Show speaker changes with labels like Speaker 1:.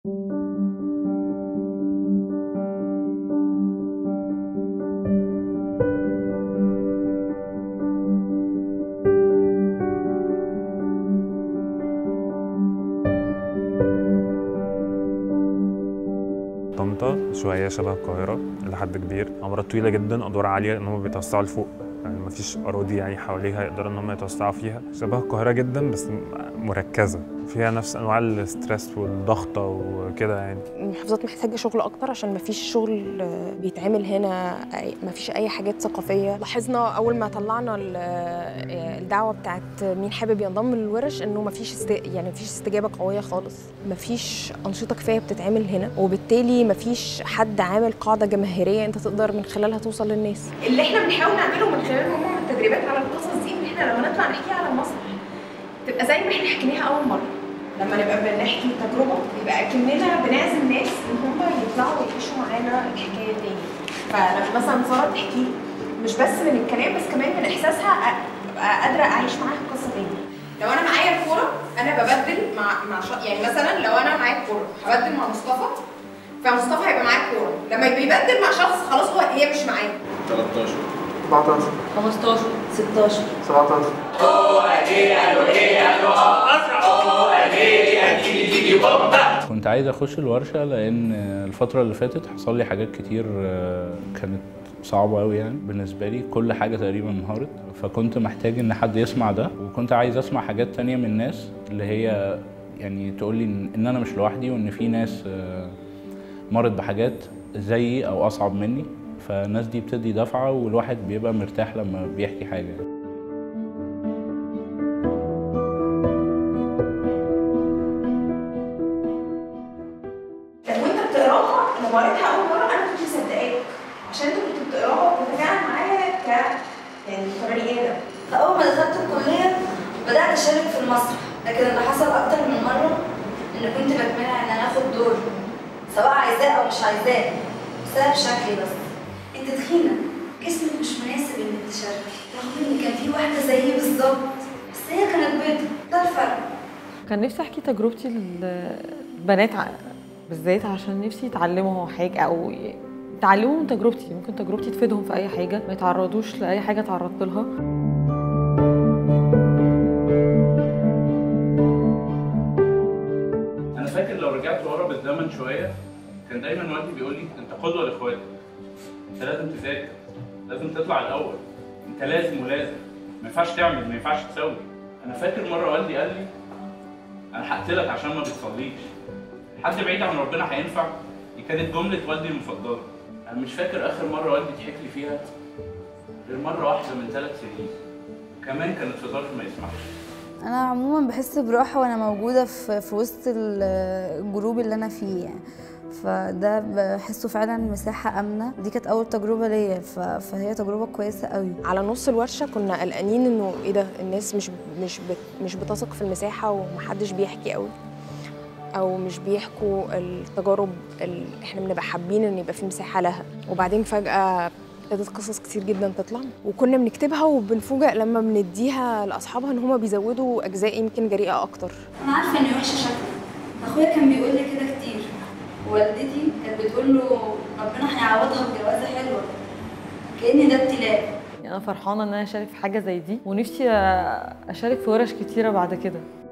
Speaker 1: طنطا شويه شبه القاهره لحد كبير عمارات طويله جدا ادوار عاليه ان هم بيتوسعوا لفوق يعني مفيش اراضي يعني حواليها يقدروا ان هم يتوسعوا فيها شبه القاهره جدا بس مركزه فيها نفس انواع الاسترس والضغطه وكده يعني
Speaker 2: المحافظات محتاجه شغل اكتر عشان مفيش شغل آه، بيتعمل هنا أي- مفيش اي حاجات ثقافيه لاحظنا اول ما طلعنا ال- آه، الدعوه بتاعت مين حابب ينضم للورش انه مفيش است... يعني مفيش استجابه قويه خالص مفيش انشطه كفايه بتتعمل هنا وبالتالي مفيش حد عامل قاعده جماهيريه انت تقدر من خلالها توصل للناس
Speaker 3: اللي احنا بنحاول نعمله من خلال مجموعه التدريبات على القصص دي ان احنا لما نطلع نحكيها على المسرح تبقى زي ما احنا حكيناها اول مره لما نبقى بنحكي تجربه يبقى اكننا بنعزم ناس ان هم يطلعوا ويعيشوا معانا الحكايه تاني فلما مثلا ساره تحكي مش بس من الكلام بس كمان من احساسها أ- ابقى قادره اعيش معاها القصه تاني لو انا معايا الكوره انا ببدل مع مع شا... يعني مثلا لو انا معايا الكوره هبدل مع مصطفى فمصطفى هيبقى معاه الكوره لما بيبدل مع شخص خلاص هو هي مش معاه
Speaker 4: 13
Speaker 5: 14
Speaker 6: 15 16
Speaker 5: 17
Speaker 7: كنت عايز اخش الورشه لان الفتره اللي فاتت حصل لي حاجات كتير آه، كانت صعبه قوي يعني بالنسبه لي كل حاجه تقريبا انهارت فكنت محتاج ان حد يسمع ده وكنت عايز اسمع حاجات تانية من الناس اللي هي يعني تقول لي ان إن انا مش لوحدي وان في ناس آه، مرت بحاجات زيي او اصعب مني فالناس دي بتدي دفعه والواحد بيبقى مرتاح لما بيحكي حاجه
Speaker 3: طب وانت بتقراها لما قريتها اول مره انا كنت مصدقاك عشان انت كنت بتقراها وبتتفاعل معاها ك يعني كبني ادم
Speaker 6: فأول ما دخلت الكلية بدأت أشارك في المسرح لكن اللي حصل أكتر من مرة إن كنت بتمنع إن أنا آخد دور سواء عايزاه أو مش عايزاه بسبب شكلي بس أنت تخينة جسمك مش مناسب إنك تشاركي رغم إن كان في واحدة زيي بالظبط بس هي كانت بيضة ده الفرق
Speaker 8: كان نفسي احكي تجربتي للبنات ع- بالذات عشان نفسي يتعلموا حاجه او ي- يتعلموا من تجربتي ممكن تجربتي تفيدهم في اي حاجه ما يتعرضوش لاي حاجه تعرضت لها
Speaker 7: انا فاكر لو رجعت ورا بالزمن شويه كان دايما والدي بيقول لي انت قدوه لاخواتك انت لازم تذاكر لازم تطلع الاول انت لازم ولازم ما ينفعش تعمل ما ينفعش تسوي انا فاكر مره والدي قال لي انا هقتلك عشان ما بتصليش حد بعيد عن ربنا هينفع دي كانت جمله والدي المفضله انا مش فاكر اخر مره والدي ضحك لي فيها غير مره واحده من ثلاث سنين كمان كانت في ظرف ما يسمحش
Speaker 9: انا عموما بحس براحه وانا موجوده في في وسط ال- الجروب اللي انا فيه يعني فده بحسه فعلا مساحه امنه دي كانت اول تجربه ليا ف- فهي تجربه كويسه قوي
Speaker 2: على نص الورشه كنا قلقانين انه ايه ده الناس مش مش بت مش بتثق في المساحه ومحدش بيحكي قوي او مش بيحكوا التجارب اللي احنا بنبقى حابين ان يبقى في مساحه لها وبعدين فجاه ابتدت قصص كتير جدا تطلع وكنا بنكتبها وبنفوجئ لما بنديها لاصحابها ان هما بيزودوا اجزاء يمكن جريئه اكتر
Speaker 6: أنا عارفة إني وحشة شكلي أخويا كان بيقول لي كده كتير والدتي كانت بتقول له ربنا هيعوضها بجوازة حلوة كأن ده ابتلاء
Speaker 8: يعني انا فرحانه ان انا اشارك في حاجه زي دي ونفسي اشارك في ورش كتيره بعد كده